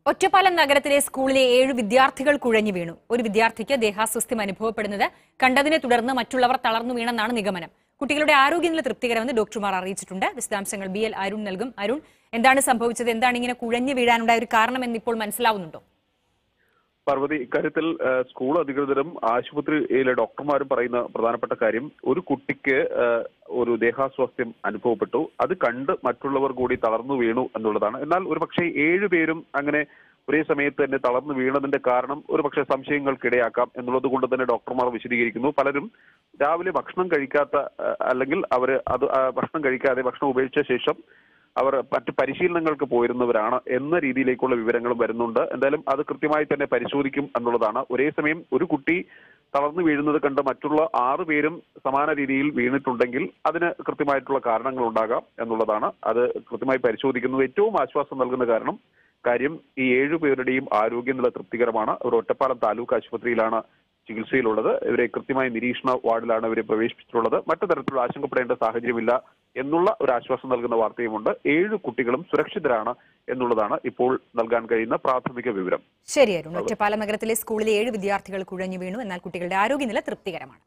ഒറ്റപ്പാലം നഗരത്തിലെ സ്കൂളിലെ ഏഴ് വിദ്യാർത്ഥികൾ കുഴഞ്ഞു വീണു ഒരു വിദ്യാർത്ഥിക്ക് ദേഹാസ്വസ്ഥ്യം അനുഭവപ്പെടുന്നത് കണ്ടതിനെ തുടർന്ന് മറ്റുള്ളവർ തളർന്നു വീണെന്നാണ് നിഗമനം കുട്ടികളുടെ ആരോഗ്യനില തൃപ്തികരമെന്ന് ഡോക്ടർമാർ അറിയിച്ചിട്ടുണ്ട് വിശദാംശങ്ങൾ ബി എൽ അരുൺ നൽകും അരുൺ എന്താണ് സംഭവിച്ചത് എന്താണ് ഇങ്ങനെ കുഴഞ്ഞു വീഴാനുണ്ടായ ഒരു കാരണം എന്ന് ഇപ്പോൾ മനസ്സിലാവുന്നുണ്ടോ പാർവതി ഇക്കാര്യത്തിൽ ആ, സ്കൂൾ അധികൃതരും ആശുപത്രിയിലെ ഡോക്ടർമാരും പറയുന്ന പ്രധാനപ്പെട്ട കാര്യം ഒരു കുട്ടിക്ക് ആ, ഒരു ദേഹാസ്വാസ്ഥ്യം അനുഭവപ്പെട്ടു അത് കണ്ട് മറ്റുള്ളവർ കൂടി തളർന്നു വീണു എന്നുള്ളതാണ് എന്നാൽ ഒരുപക്ഷെ ഏഴ് പേരും അങ്ങനെ ഒരേ സമയത്ത് തന്നെ തളർന്നു വീണതിന്റെ കാരണം ഒരുപക്ഷെ സംശയങ്ങൾക്കിടയാക്കാം എന്നുള്ളത് കൊണ്ട് തന്നെ ഡോക്ടർമാർ വിശദീകരിക്കുന്നു പലരും രാവിലെ ഭക്ഷണം കഴിക്കാത്ത ആ, അല്ലെങ്കിൽ അവർ അത് ആ, ഭക്ഷണം കഴിക്കാതെ ഭക്ഷണം ഉപേക്ഷിച്ച ശേഷം അവർ മറ്റ് പരിശീലനങ്ങൾക്ക് പോയിരുന്നവരാണ് എന്ന രീതിയിലേക്കുള്ള വിവരങ്ങളും വരുന്നുണ്ട് എന്തായാലും അത് കൃത്യമായി തന്നെ പരിശോധിക്കും എന്നുള്ളതാണ് ഒരേ സമയം ഒരു കുട്ടി തളർന്നു വീഴുന്നത് കണ്ട് മറ്റുള്ള ആറു പേരും സമാന രീതിയിൽ വീണിട്ടുണ്ടെങ്കിൽ അതിന് കൃത്യമായിട്ടുള്ള കാരണങ്ങൾ ഉണ്ടാകാം എന്നുള്ളതാണ് അത് കൃത്യമായി പരിശോധിക്കുന്നത് ഏറ്റവും ആശ്വാസം നൽകുന്ന കാരണം കാര്യം ഈ ഏഴു പേരുടെയും ആരോഗ്യനില തൃപ്തികരമാണ് അവർ ഒറ്റപ്പാലം താലൂക്ക് ആശുപത്രിയിലാണ് ചികിത്സയിലുള്ളത് ഇവരെ കൃത്യമായ നിരീക്ഷണ വാർഡിലാണ് ഇവരെ പ്രവേശിപ്പിച്ചിട്ടുള്ളത് മറ്റു തരത്തിലുള്ള ആശങ്കപ്പെടേണ്ട സാഹചര്യമില്ല എന്നുള്ള ഒരു ആശ്വാസം നൽകുന്ന വാർത്തയുമുണ്ട് ഏഴ് കുട്ടികളും സുരക്ഷിതരാണ് എന്നുള്ളതാണ് ഇപ്പോൾ നൽകാൻ കഴിയുന്ന പ്രാഥമിക വിവരം ശരി അരുൺ ഒറ്റപ്പാലം നഗരത്തിലെ സ്കൂളിലെ ഏഴ് വിദ്യാർത്ഥികൾ കുഴഞ്ഞു വീണു എന്നാൽ കുട്ടികളുടെ ആരോഗ്യനില തൃപ്തികരമാണ്